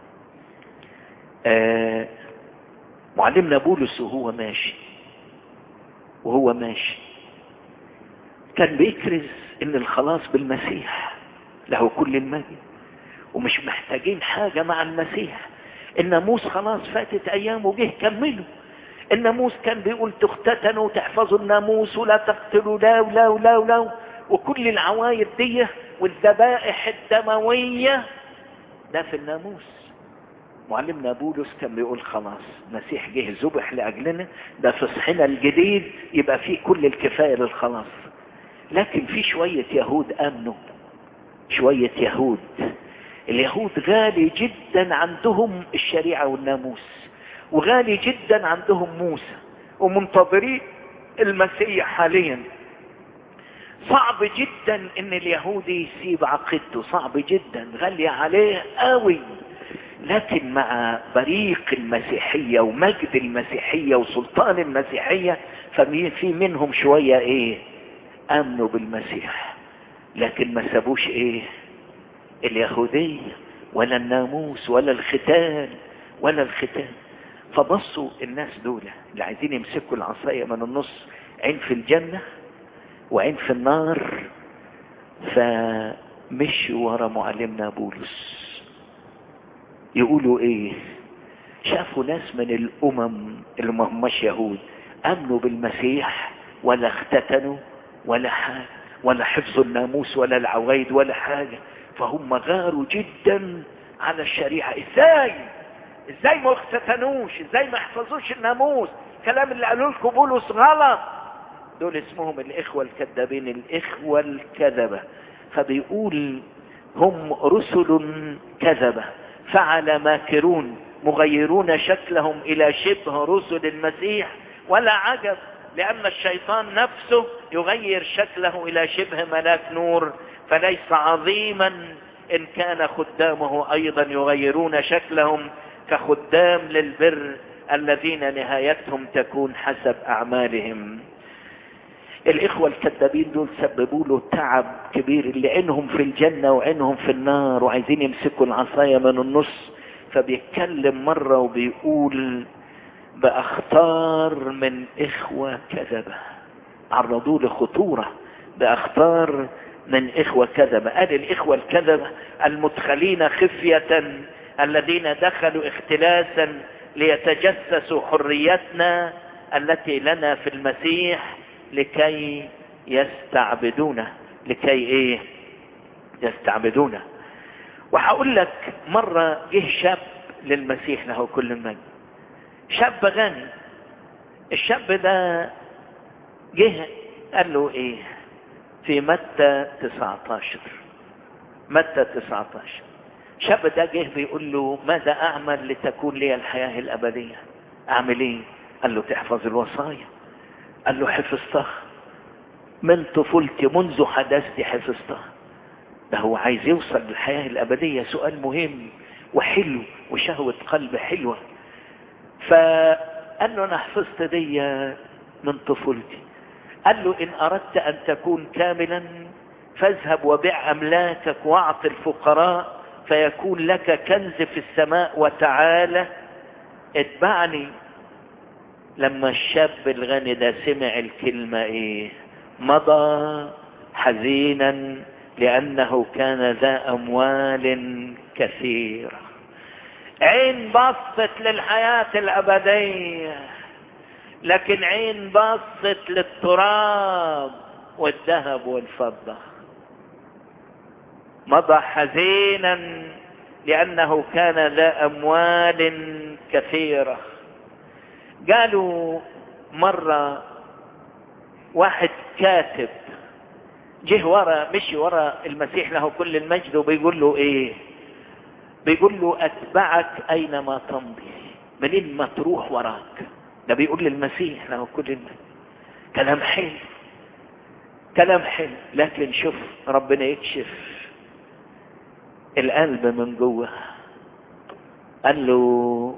آه معلمنا بولس وهو ماشي وهو ماشي كان بيكرز ان الخلاص بالمسيح له كل المجد ومش محتاجين حاجة مع المسيح الناموس خلاص فاتت ايام وجه كملوا الناموس كان بيقول تختتنوا وتحفظوا الناموس ولا تقتلوا لا ولا ولا ولا وكل العوايد دي والذبائح الدموية ده في الناموس معلمنا بولس كان بيقول خلاص مسيح جه ذبح لاجلنا ده في صحنا الجديد يبقى فيه كل الكفايه للخلاص لكن في شويه يهود امنوا شويه يهود اليهود غالي جدا عندهم الشريعه والناموس وغالي جدا عندهم موسى ومنتظرين المسيح حاليا صعب جدا ان اليهودي يسيب عقيدته صعب جدا غالية عليه قوي لكن مع بريق المسيحية ومجد المسيحية وسلطان المسيحية ففي منهم شوية ايه امنوا بالمسيح لكن ما سابوش ايه اليهودية ولا الناموس ولا الختان ولا الختان فبصوا الناس دول اللي عايزين يمسكوا العصاية من النص عين في الجنة وعين في النار فمشوا ورا معلمنا بولس يقولوا ايه شافوا ناس من الامم اللي ما هماش يهود امنوا بالمسيح ولا اختتنوا ولا حاجة ولا حفظوا الناموس ولا العوايد ولا حاجة فهم غاروا جدا على الشريعة ازاي ازاي ما اختتنوش ازاي ما حفظوش الناموس الكلام اللي قالوا لكم بولس غلط دول اسمهم الاخوة الكذابين الاخوة الكذبة فبيقول هم رسل كذبة فعل ماكرون مغيرون شكلهم الى شبه رسل المسيح ولا عجب لان الشيطان نفسه يغير شكله الى شبه ملاك نور فليس عظيما ان كان خدامه ايضا يغيرون شكلهم كخدام للبر الذين نهايتهم تكون حسب اعمالهم الاخوة الكذابين دول سببوا له تعب كبير اللي عينهم في الجنة وعينهم في النار وعايزين يمسكوا العصاية من النص فبيتكلم مرة وبيقول باختار من اخوة كذبة عرضوا لخطورة باخطار من اخوة كذبة قال الاخوة الكذبة المدخلين خفية الذين دخلوا اختلاسا ليتجسسوا حريتنا التي لنا في المسيح لكي يستعبدونه لكي ايه يستعبدونه وهقول لك مرة جه شاب للمسيح له كل المجد شاب غني الشاب ده جه قال له ايه في متى 19 متى 19 الشاب ده جه بيقول له ماذا اعمل لتكون لي الحياة الابدية اعمل ايه قال له تحفظ الوصايا قال له حفظتها من طفولتي منذ حدثتي حفظتها ده هو عايز يوصل للحياة الابدية سؤال مهم وحلو وشهوة قلب حلوة فقال له انا حفظت دي من طفولتي قال له ان اردت ان تكون كاملا فاذهب وبع املاكك واعط الفقراء فيكون لك كنز في السماء وتعالى اتبعني لما الشاب الغني ده سمع الكلمة ايه مضى حزينا لانه كان ذا اموال كثيرة عين بصت للحياة الابدية لكن عين بصت للتراب والذهب والفضة مضى حزينا لأنه كان ذا أموال كثيرة قالوا مرة واحد كاتب جه ورا مشي ورا المسيح له كل المجد وبيقول له ايه بيقول له اتبعك اينما تمضي منين ما تروح وراك ده بيقول للمسيح له كل المجد كلام حلو كلام حلو لكن شوف ربنا يكشف القلب من جوه قال له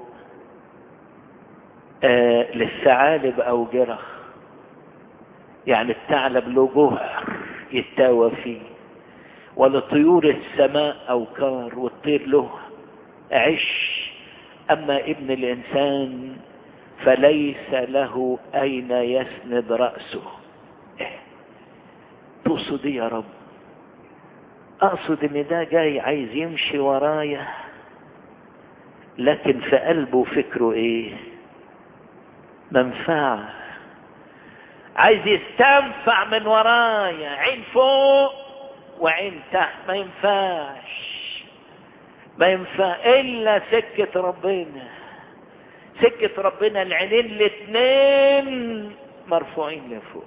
آه للثعالب أوجرة يعني الثعلب له جوهر يتاوى فيه ولطيور السماء أوكار والطير له عش أما ابن الإنسان فليس له أين يسند رأسه إيه؟ تقصد يا رب اقصد ان ده جاي عايز يمشي ورايا لكن في قلبه فكره ايه منفعة عايز يستنفع من ورايا عين فوق وعين تحت ما ينفعش ما ينفع الا سكة ربنا سكة ربنا العينين الاتنين مرفوعين لفوق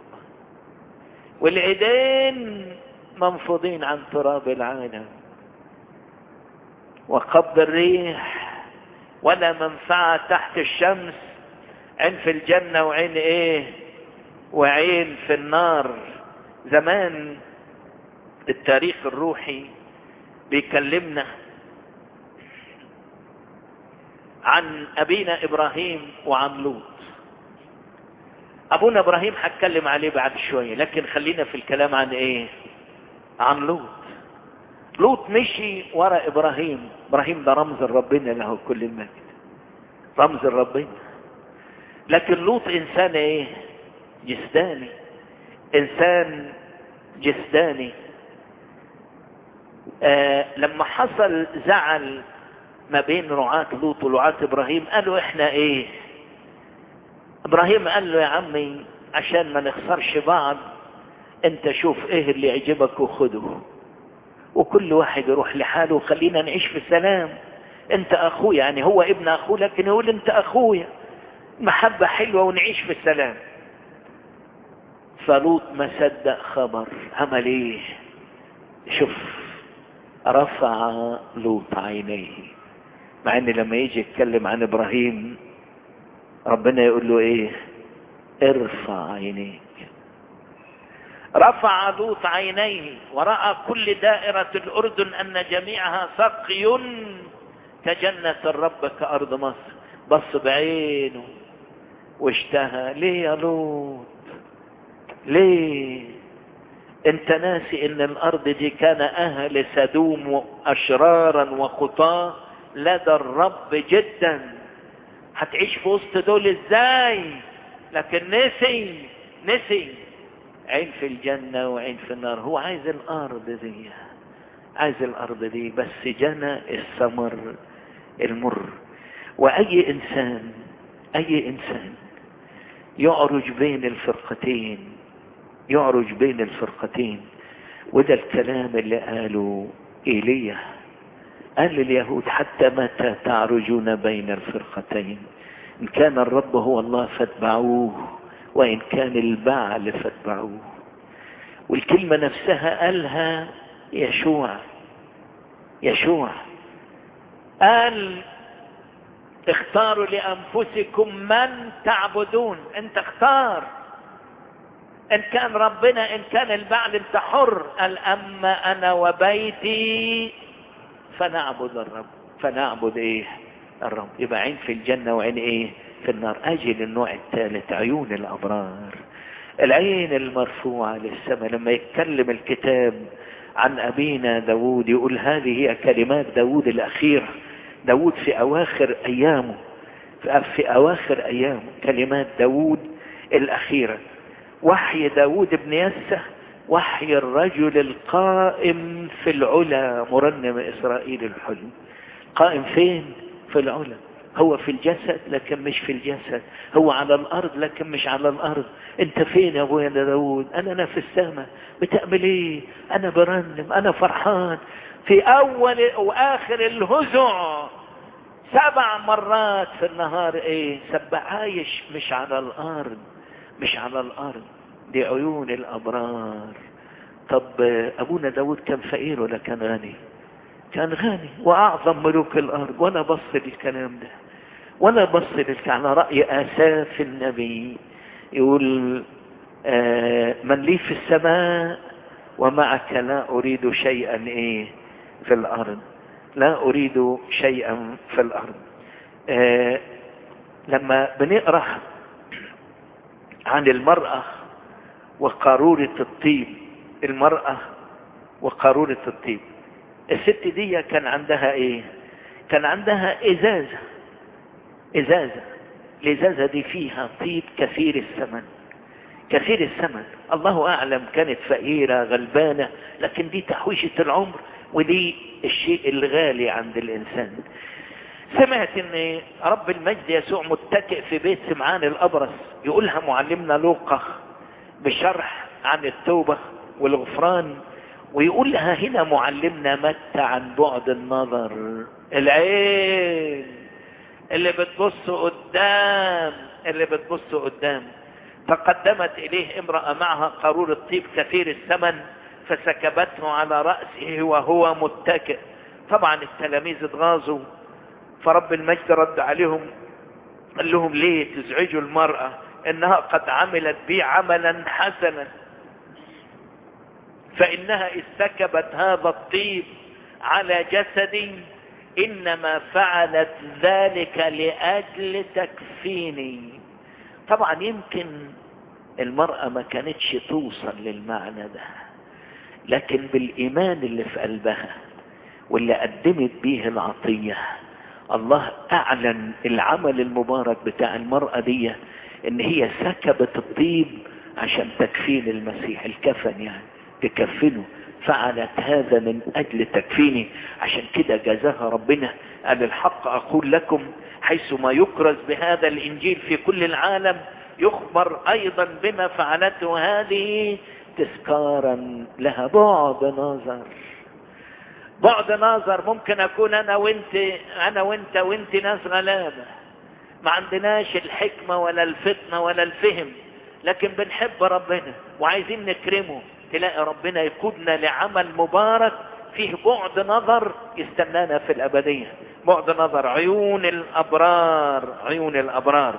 والايدين منفوضين عن تراب العالم وقبض الريح ولا منفعة تحت الشمس عين في الجنة وعين ايه وعين في النار زمان التاريخ الروحي بيكلمنا عن ابينا ابراهيم وعن لوط ابونا ابراهيم هتكلم عليه بعد شوية لكن خلينا في الكلام عن ايه عن لوط لوط مشي ورا ابراهيم ابراهيم ده رمز ربنا له كل المجد رمز ربنا لكن لوط انسان ايه جسداني انسان جسداني آه لما حصل زعل ما بين رعاة لوط ورعاة ابراهيم قالوا احنا ايه ابراهيم قال له يا عمي عشان ما نخسرش بعض انت شوف ايه اللي يعجبك وخده وكل واحد يروح لحاله وخلينا نعيش في سلام انت اخويا يعني هو ابن اخوه لكن يقول انت اخويا محبة حلوة ونعيش في السلام فلوط ما صدق خبر عمل ايه شوف رفع لوط عينيه مع ان لما يجي يتكلم عن ابراهيم ربنا يقول له ايه ارفع عينيك رفع لوط عينيه ورأى كل دائرة الأردن أن جميعها سقي كجنة الرب كأرض مصر بص بعينه واشتهى ليه يا لوط ليه انت ناسي ان الارض دي كان اهل سدوم اشرارا وخطاه لدى الرب جدا هتعيش في وسط دول ازاي لكن نسي نسي عين في الجنة وعين في النار هو عايز الأرض دي عايز الأرض دي بس جنى الثمر المر وأي إنسان أي إنسان يعرج بين الفرقتين يعرج بين الفرقتين وده الكلام اللي قاله إيليا قال لليهود حتى متى تعرجون بين الفرقتين إن كان الرب هو الله فاتبعوه وإن كان البعل فاتبعوه والكلمة نفسها قالها يشوع يشوع قال اختاروا لأنفسكم من تعبدون انت اختار ان كان ربنا ان كان البعل انت حر قال اما انا وبيتي فنعبد الرب فنعبد ايه الرب يبقى عين في الجنة وعين ايه في النار اجي للنوع الثالث عيون الابرار العين المرفوعة للسماء لما يتكلم الكتاب عن ابينا داود يقول هذه هي كلمات داود الاخيرة داود في اواخر ايامه في اواخر ايامه كلمات داود الاخيرة وحي داود بن يسه وحي الرجل القائم في العلا مرنم اسرائيل الحلم قائم فين في العلا هو في الجسد لكن مش في الجسد هو على الارض لكن مش على الارض انت فين يا ابويا داود انا انا في السماء بتعمل ايه انا برنم انا فرحان في اول واخر الهزع سبع مرات في النهار ايه سبع عايش مش على الارض مش على الارض دي عيون الابرار طب ابونا داود كان فقير ولا كان غني كان غني واعظم ملوك الارض ولا بص للكلام ده ولا بص للكلام على راي اساف النبي يقول آه من لي في السماء ومعك لا اريد شيئا ايه في الارض لا اريد شيئا في الارض آه لما بنقرا عن المراه وقارورة الطيب المرأة وقارورة الطيب الست دي كان عندها ايه كان عندها ازازة ازازة الازازة دي فيها طيب كثير الثمن كثير الثمن الله اعلم كانت فقيرة غلبانة لكن دي تحويشة العمر ودي الشيء الغالي عند الانسان سمعت ان رب المجد يسوع متكئ في بيت سمعان الابرص يقولها معلمنا لوقا بشرح عن التوبة والغفران ويقول لها هنا معلمنا متى عن بعد النظر العين اللي بتبص قدام اللي بتبص قدام فقدمت اليه امرأة معها قارور الطيب كثير الثمن فسكبته على رأسه وهو متكئ طبعا التلاميذ اتغاظوا فرب المجد رد عليهم قال لهم ليه تزعجوا المرأة انها قد عملت بي عملا حسنا فانها اذ سكبت هذا الطيب على جسدي انما فعلت ذلك لاجل تكفيني طبعا يمكن المرأة ما كانتش توصل للمعنى ده لكن بالايمان اللي في قلبها واللي قدمت بيه العطية الله اعلن العمل المبارك بتاع المرأة دي ان هي سكبت الطيب عشان تكفين المسيح الكفن يعني تكفنه فعلت هذا من اجل تكفيني عشان كده جزاها ربنا قال الحق اقول لكم حيث ما يكرز بهذا الانجيل في كل العالم يخبر ايضا بما فعلته هذه تذكارا لها بعد نظر بعد نظر ممكن اكون انا وانت انا وانت وانت ناس غلابه ما عندناش الحكمة ولا الفطنة ولا الفهم لكن بنحب ربنا وعايزين نكرمه تلاقي ربنا يقودنا لعمل مبارك فيه بعد نظر يستنانا في الأبدية بعد نظر عيون الأبرار عيون الأبرار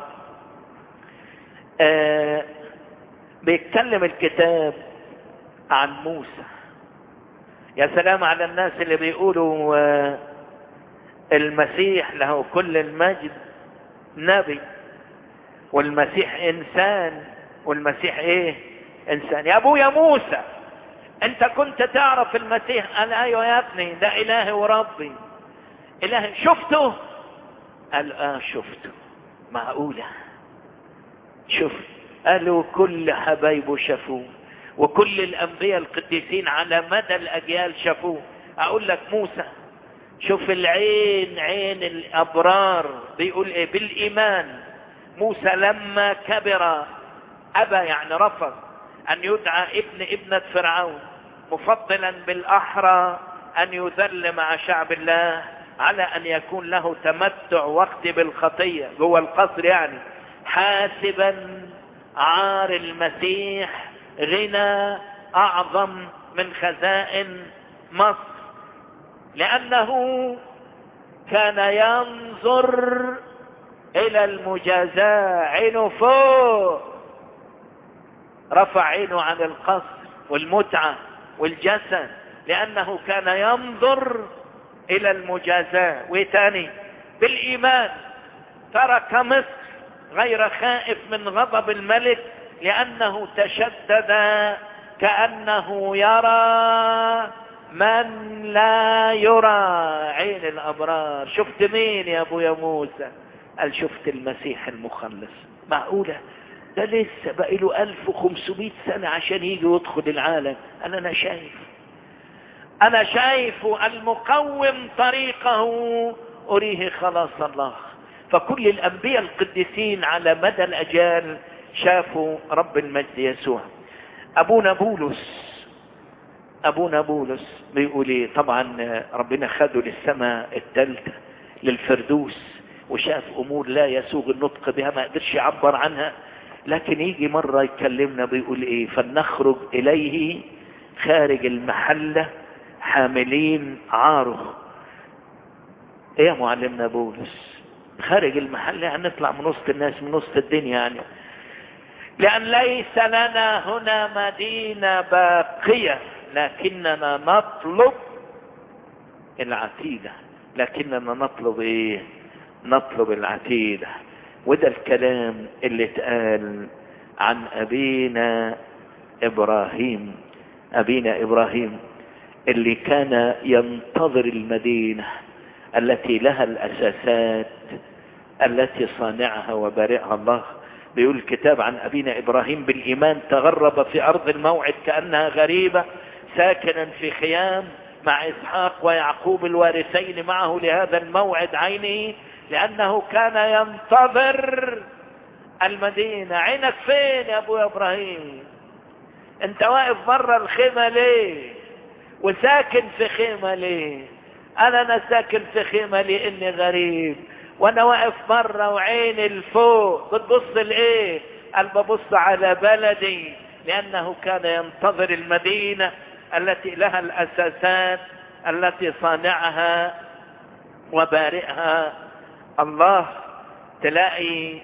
آه بيتكلم الكتاب عن موسى يا سلام على الناس اللي بيقولوا آه المسيح له كل المجد نبي والمسيح انسان والمسيح ايه انسان يا ابويا موسى انت كنت تعرف المسيح قال ايوه يا ابني ده الهي وربي الهي شفته قال اه شفته معقولة شوف قالوا كل حبايبه شافوه وكل الأنبياء القديسين على مدى الأجيال شافوه أقول لك موسى شوف العين عين الأبرار بيقول إيه بالإيمان موسى لما كبر أبى يعني رفض أن يدعى ابن ابنة فرعون مفضلا بالأحرى أن يذل مع شعب الله على أن يكون له تمتع وقت بالخطية جوه القصر يعني حاسبا عار المسيح غنى أعظم من خزائن مصر لأنه كان ينظر إلى المجازاة عينه فوق رفع عينه عن القصر والمتعة والجسد لأنه كان ينظر إلى المجازاة وتاني بالإيمان ترك مصر غير خائف من غضب الملك لأنه تشدد كأنه يرى من لا يرى عين الأبرار شفت مين يا أبو يا موسى قال شفت المسيح المخلص معقولة ده لسه بقى له 1500 سنة عشان يجي يدخل العالم أنا أنا شايف أنا شايف المقوم طريقه أريه خلاص الله فكل الأنبياء القديسين على مدى الأجيال شافوا رب المجد يسوع أبونا بولس أبونا بولس بيقول إيه طبعا ربنا خده للسماء الثالثة للفردوس وشاف أمور لا يسوغ النطق بها ما قدرش يعبر عنها لكن يجي مرة يكلمنا بيقول إيه فلنخرج إليه خارج المحلة حاملين عاره ايه يا معلمنا بولس خارج المحل يعني نطلع من وسط الناس من وسط الدنيا يعني لأن ليس لنا هنا مدينة باقية لكننا نطلب العتيدة لكننا نطلب ايه نطلب العتيدة وده الكلام اللي اتقال عن أبينا إبراهيم أبينا إبراهيم اللي كان ينتظر المدينة التي لها الأساسات التي صانعها وبارئها الله بيقول الكتاب عن أبينا إبراهيم بالإيمان تغرب في أرض الموعد كأنها غريبة ساكنا في خيام مع إسحاق ويعقوب الوارثين معه لهذا الموعد عينه لأنه كان ينتظر المدينة عينك فين يا أبو إبراهيم انت واقف بره الخيمة ليه وساكن في خيمة ليه انا انا ساكن في خيمة لاني غريب وانا واقف بره وعيني لفوق بتبص لايه قال ببص على بلدي لانه كان ينتظر المدينة التي لها الاساسات التي صانعها وبارئها الله تلاقي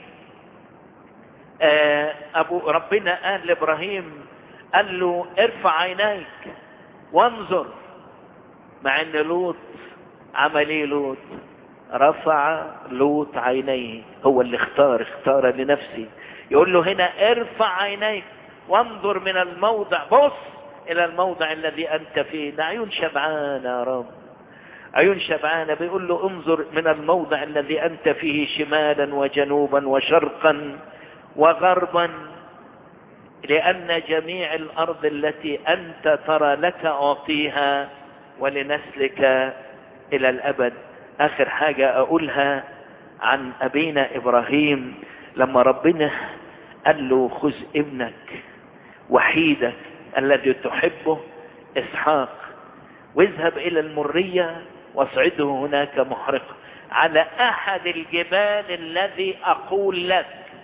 ابو ربنا قال لابراهيم قال له ارفع عينيك وانظر مع ان لوط عمل ايه لوط رفع لوط عينيه هو اللي اختار اختار لنفسه يقول له هنا ارفع عينيك وانظر من الموضع بص الى الموضع الذي انت فيه ده عيون شبعانة يا رب عيون شبعانة بيقول له انظر من الموضع الذي انت فيه شمالا وجنوبا وشرقا وغربا لأن جميع الأرض التي أنت ترى لك أعطيها ولنسلك إلى الأبد آخر حاجة أقولها عن أبينا إبراهيم لما ربنا قال له خذ ابنك وحيدك الذي تحبه إسحاق واذهب إلى المرية واصعده هناك محرقة على أحد الجبال الذي أقول لك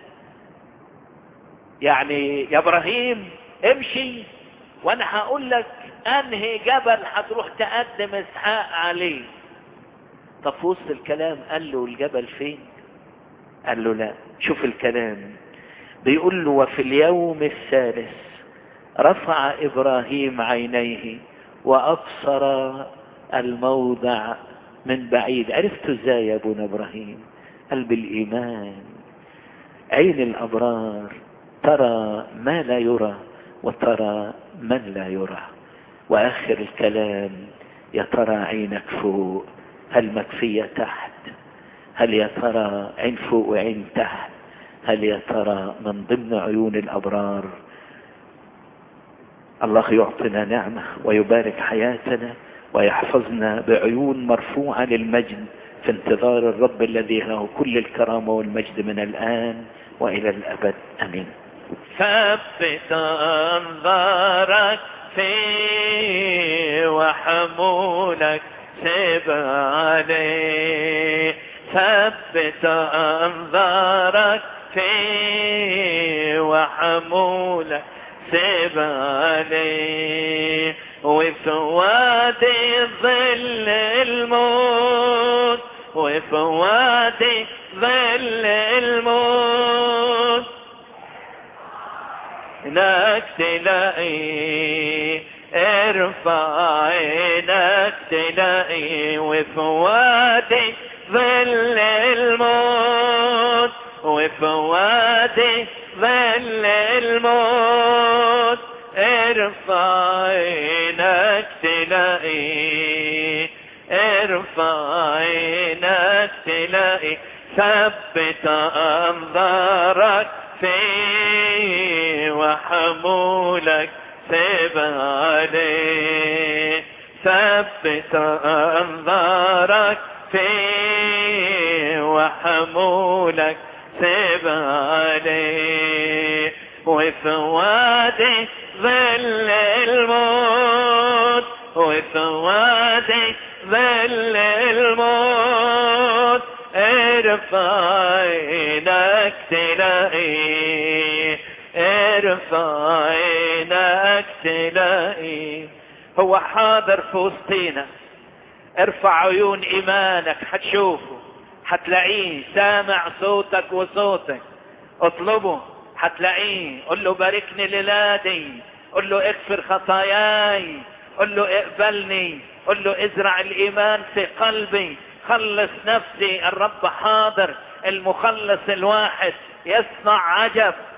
يعني يا ابراهيم امشي وانا هقول لك انهي جبل هتروح تقدم اسحاق عليه طب في وسط الكلام قال له الجبل فين قال له لا شوف الكلام بيقول له وفي اليوم الثالث رفع ابراهيم عينيه وابصر الموضع من بعيد عرفت ازاي يا ابونا ابراهيم قال بالايمان عين الابرار ترى ما لا يرى وترى من لا يرى واخر الكلام يا ترى عينك فوق هل مكفية تحت هل يا ترى عين فوق وعين تحت هل يا ترى من ضمن عيون الابرار الله يعطينا نعمة ويبارك حياتنا ويحفظنا بعيون مرفوعة للمجد في انتظار الرب الذي له كل الكرامة والمجد من الآن وإلى الأبد أمين ثبت أنظارك في وحمولك سب عليه ثبت أنظارك في وحمولك سب عليه وفي وادي ظل الموت وفي وادي ظل الموت هناك تلاقي ارفع عينك تلاقي وفي وادي ظل الموت وفي وادي ظل الموت ارفع عينك تلاقي ارفع عينك تلاقي ثبت انظارك في وحمولك سيب عليه ثبت انظارك في وحمولك سيب عليه وفي وادي ظل الموت وفي وادي ظل الموت ارفع عينك تلاقي ارفع عينك تلاقي هو حاضر في وسطينا ارفع عيون ايمانك حتشوفه حتلاقيه سامع صوتك وصوتك اطلبه حتلاقيه قل له باركني ليلادي قل له اغفر خطاياي قل له اقبلني قل له ازرع الايمان في قلبي خلص نفسي الرب حاضر المخلص الواحد يصنع عجب